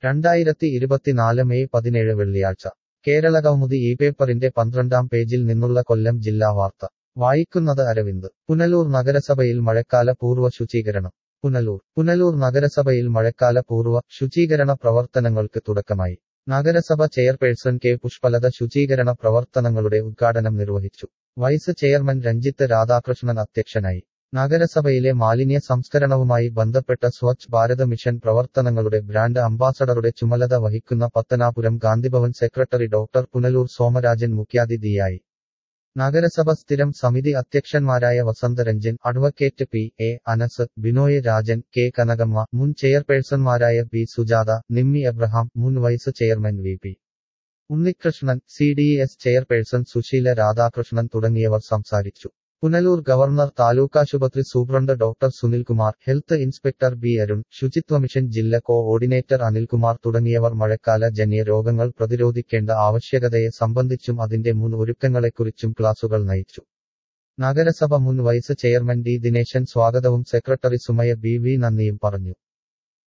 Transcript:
രണ്ടായിരത്തി ഇരുപത്തിനാല് മെയ് പതിനേഴ് വെള്ളിയാഴ്ച കേരള കൗമുദി ഈ പേപ്പറിന്റെ പന്ത്രണ്ടാം പേജിൽ നിന്നുള്ള കൊല്ലം ജില്ലാ വാർത്ത വായിക്കുന്നത് അരവിന്ദ് പുനലൂർ നഗരസഭയിൽ മഴക്കാല പൂർവ്വ ശുചീകരണം പുനലൂർ പുനലൂർ നഗരസഭയിൽ മഴക്കാല പൂർവ്വ ശുചീകരണ പ്രവർത്തനങ്ങൾക്ക് തുടക്കമായി നഗരസഭ ചെയർപേഴ്സൺ കെ പുഷ്പലത ശുചീകരണ പ്രവർത്തനങ്ങളുടെ ഉദ്ഘാടനം നിർവഹിച്ചു വൈസ് ചെയർമാൻ രഞ്ജിത്ത് രാധാകൃഷ്ണൻ അധ്യക്ഷനായി നഗരസഭയിലെ മാലിന്യ സംസ്കരണവുമായി ബന്ധപ്പെട്ട സ്വച്ഛ് ഭാരത് മിഷൻ പ്രവർത്തനങ്ങളുടെ ബ്രാൻഡ് അംബാസഡറുടെ ചുമതല വഹിക്കുന്ന പത്തനാപുരം ഗാന്ധിഭവൻ സെക്രട്ടറി ഡോക്ടർ പുനലൂർ സോമരാജൻ മുഖ്യാതിഥിയായി നഗരസഭ സ്ഥിരം സമിതി അധ്യക്ഷന്മാരായ Vasantharanjan advocate P A Anas Binoy Rajan K Kanakamma മുൻ ചെയർപേഴ്സൺമാരായ പി സുജാത നിമ്മി എബ്രഹാം മുൻ vice chairman V P Unnikrishnan C D S chairperson Susheela Radhakrishnan തുടങ്ങിയവർ സംസാരിച്ചു പുനലൂർ ഗവർണർ താലൂക്കാശുപത്രി superintendent doctor Sunilkumar health inspector B Arun ശുചിത്വ മിഷൻ ജില്ല കോഓർഡിനേറ്റർ അനിൽകുമാർ തുടങ്ങിയവർ മഴക്കാല ജന്യ രോഗങ്ങൾ പ്രതിരോധിക്കേണ്ട ആവശ്യകതയെ സംബന്ധിച്ചും അതിന്റെ മുൻ ഒരുക്കങ്ങളെക്കുറിച്ചും ക്ലാസുകൾ നയിച്ചു നഗരസഭ മുൻ വൈസ് ചെയർമാൻ ഡി ദിനേശൻ സ്വാഗതവും സെക്രട്ടറി സുമയ ബി വി നന്ദിയും പറഞ്ഞു